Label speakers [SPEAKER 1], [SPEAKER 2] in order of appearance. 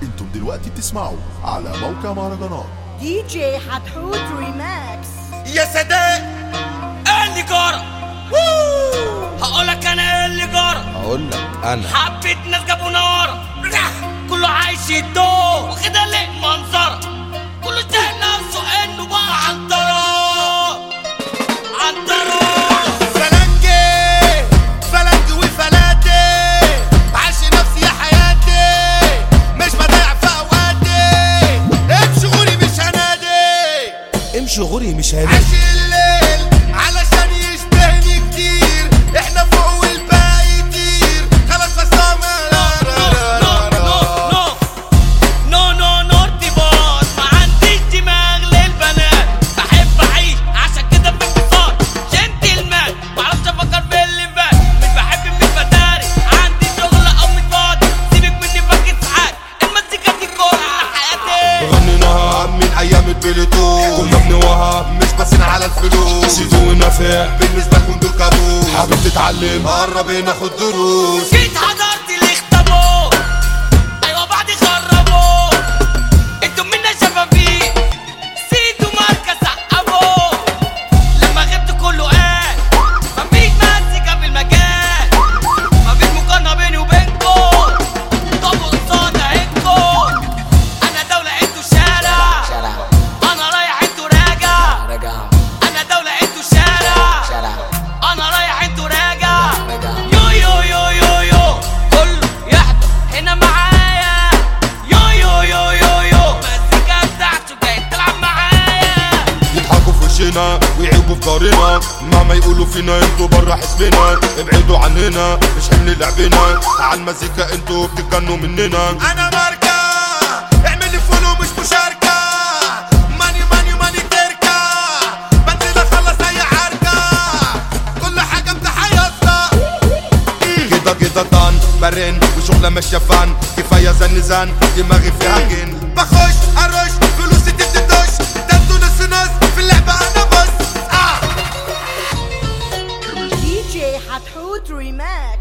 [SPEAKER 1] انتم دلوقتي بتسمعوا على موقع مهرجانات
[SPEAKER 2] دي جي حتحوت ريماكس
[SPEAKER 3] يا صديق
[SPEAKER 4] ايه اللي جرى هقولك انا ايه اللي جرى
[SPEAKER 3] هقول لك انا
[SPEAKER 4] حبة ناس جابوا نار كله عايش يدور وكده ليه منظرة كله شايل نفسه انه بقى عنترة عنترة
[SPEAKER 3] فلنجي فلنجي وفلاتي عايش نفسي يا حياتي مش بضيع في اوقاتي امشي غوري مش هنادي امشي غوري مش هنادي عاش الليل علشان يشبهني كتير احنا فوق والباقي يطير خلاص فصلنا
[SPEAKER 4] نو نو نو نو ارتباط ما عنديش دماغ للبنات بحب اعيش عشان كده في انبساط جنتلمان معرفش افكر في اللي فات مش بحب مش بداري عندي شغل او متفاضي سيبك مني فاكر ساعات المزيكا دي كل حياتي
[SPEAKER 3] غنيناها من ايام البلوتوث كنا بنوها مش بسين على الفلوس سيدو ونافع بالنسبه لكم دول كابوس حابب تتعلم قرب ناخد دروس
[SPEAKER 4] جيت حضرت الاختبار ايوه بعد خربوا انتوا منا شفافيك سيدوا ماركة سقفوا لما غبت كله قال مفيش مزيكا في المجال مفيش مقارنة بيني وبينكم طب قصاد عينكم انا دولة انتوا شارع انا رايح انتوا راجع انا دولة انتوا شارع انا رايح انتوا راجع يو يو يو يو يو كله يحضر هنا معايا يو يو يو يو يو المزيكا بتاعته جاي تلعب معايا
[SPEAKER 3] يضحكوا في وشنا ويعيبوا في دارنا مهما يقولوا فينا انتوا برا حسبنا ابعدوا عننا مش حمل لعبنا على المزيكا انتوا بتتجنوا مننا انا ماركة اعمل لي فولو مش مشاركة ماني ماني ماني تركة بنزل اخلص اي حركة كل حاجة بتحيصنا كده كده طن برن وشغلة ماشية فن كفاية زن زن دماغي فيها جن بخش ارش فلوسي تدش ده انتوا نص نص في اللعبة انا بس آه.
[SPEAKER 2] دي جي حتحوت ريماكس